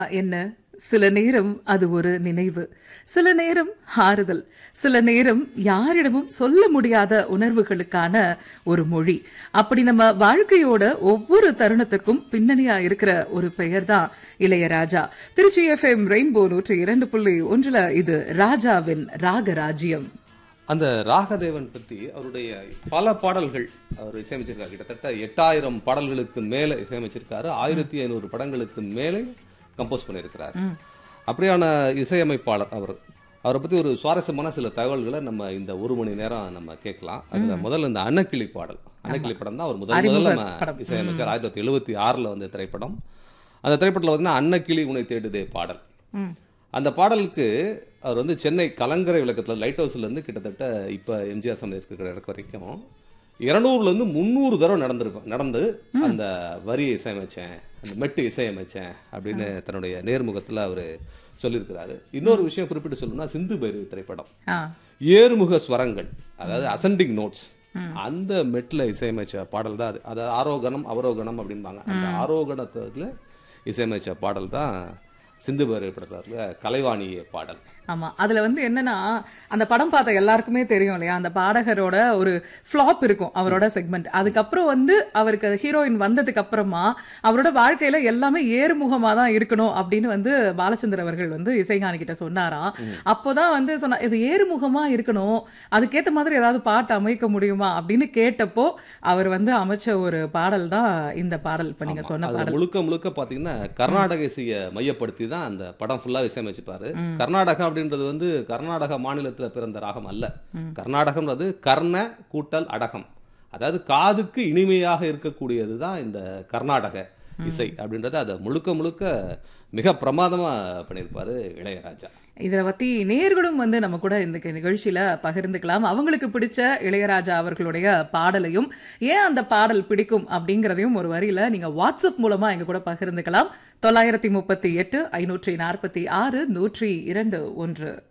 என்ன சில நேரம் அது ஒரு நினைவு சில நேரம் ஆறுதல் சில நேரம் யாரிடமும் சொல்ல முடியாத உணர்வுகளுக்கான ஒரு மொழி அப்படி நம்ம வாழ்க்கையோட ஒவ்வொரு தருணத்துக்கும் பின்னணியா இருக்கிற ஒரு பெயர் தான் இளையராஜா திருச்சி எஃப்எம் ரெயின்போ நூற்றி இரண்டு புள்ளி ஒன்றுல இது ராஜாவின் ராகராஜ்யம் அந்த ராகதேவன் பத்தி அவருடைய பல பாடல்கள் அவர் இசையமைச்சிருக்காரு கிட்டத்தட்ட எட்டாயிரம் பாடல்களுக்கு மேல இசையமைச்சிருக்காரு ஆயிரத்தி ஐநூறு படங்களுக்கு மேலே கம்போஸ் பண்ணியிருக்கிறார் அப்படியான இசையமைப்பாளர் அவர் அவரை பத்தி ஒரு சுவாரஸ்யமான சில தகவல்களை நம்ம இந்த ஒரு மணி நேரம் நம்ம கேட்கலாம் அதுல முதல்ல இந்த அன்னக்கிளி பாடல் அன்னக்கிளி படம் தான் அவர் முதல் அறிமுக முதல்ல நம்ம படம். இசையமைச்சார் ஆயிரத்தி தொள்ளாயிரத்தி எழுபத்தி ஆறுல வந்த திரைப்படம் அந்த திரைப்படத்தில் பார்த்தீங்கன்னா அன்னக்கிளி உனை தேடுதே பாடல் ம். அந்த பாடலுக்கு அவர் வந்து சென்னை கலங்கரை விளக்கத்தில் லைட் ஹவுஸ்ல இருந்து கிட்டத்தட்ட இப்போ எம்ஜிஆர் சந்தை இருக்கிற இடத்து வரைக்கும் இருநூறுல இருந்து முந்நூறு தடவை நடந்திருப்பேன் நடந்து அந்த வரியை இசையமைச்சேன் அந்த மெட்டு இசையமைச்சேன் அப்படின்னு தன்னுடைய நேர்முகத்தில் அவர் சொல்லியிருக்கிறாரு இன்னொரு விஷயம் குறிப்பிட்டு சொல்லணும்னா சிந்து பைரவி திரைப்படம் ஆ ஏறுமுக ஸ்வரங்கள் அதாவது அசெண்டிங் நோட்ஸ் அந்த மெட்ல இசையமைச்ச பாடல் தான் அது அதாவது ஆரோகணம் அவரோகணம் அப்படிம்பாங்க அந்த ஆரோகணத்துல இசையமைச்ச பாடல் தான் சிந்து பைரவி படத்துல கலைவாணி பாடல் ஆமா அதுல வந்து என்னன்னா அந்த படம் பார்த்த எல்லாருக்குமே தெரியும் இல்லையா அந்த பாடகரோட ஒரு ஃப்ளாப் இருக்கும் அவரோட செக்மெண்ட் அதுக்கப்புறம் வந்து அவருக்கு ஹீரோயின் வந்ததுக்கு அப்புறமா அவரோட வாழ்க்கையில எல்லாமே ஏறுமுகமா தான் இருக்கணும் அப்படின்னு வந்து பாலச்சந்தர் அவர்கள் வந்து இசைஞானி கிட்ட சொன்னாராம் அப்போதான் வந்து சொன்னா இது ஏறுமுகமா இருக்கணும் அதுக்கேத்த மாதிரி ஏதாவது பாட்டு அமைக்க முடியுமா அப்படின்னு கேட்டப்போ அவர் வந்து அமைச்ச ஒரு பாடல் தான் இந்த பாடல் இப்ப நீங்க சொன்ன அது பாடல் முழுக்க முழுக்க பாத்தீங்கன்னா கர்நாடக இசையை மையப்படுத்தி தான் அந்த படம் ஃபுல்லா இசையமைச்சிருப்பாரு கர்நாடகா அப்படின்றது வந்து கர்நாடக மாநிலத்துல பிறந்த ராகம் அல்ல கர்நாடகம்ன்றது கர்ண கூட்டல் அடகம் அதாவது காதுக்கு இனிமையாக இருக்கக்கூடியது தான் இந்த கர்நாடக இசை அப்படின்றது அதை முழுக்க முழுக்க மிக பிரமாதமா பண்ணியிருப்பாரு இளையராஜா இதை பத்தி நேர்களும் வந்து நம்ம கூட இந்த நிகழ்ச்சியில பகிர்ந்துக்கலாம் அவங்களுக்கு பிடிச்ச இளையராஜா அவர்களுடைய பாடலையும் ஏன் அந்த பாடல் பிடிக்கும் அப்படிங்கறதையும் ஒரு வரியில நீங்க வாட்ஸ்அப் மூலமா எங்க கூட பகிர்ந்துக்கலாம் தொள்ளாயிரத்தி முப்பத்தி எட்டு ஐநூற்றி நாற்பத்தி ஆறு நூற்றி இரண்டு ஒன்று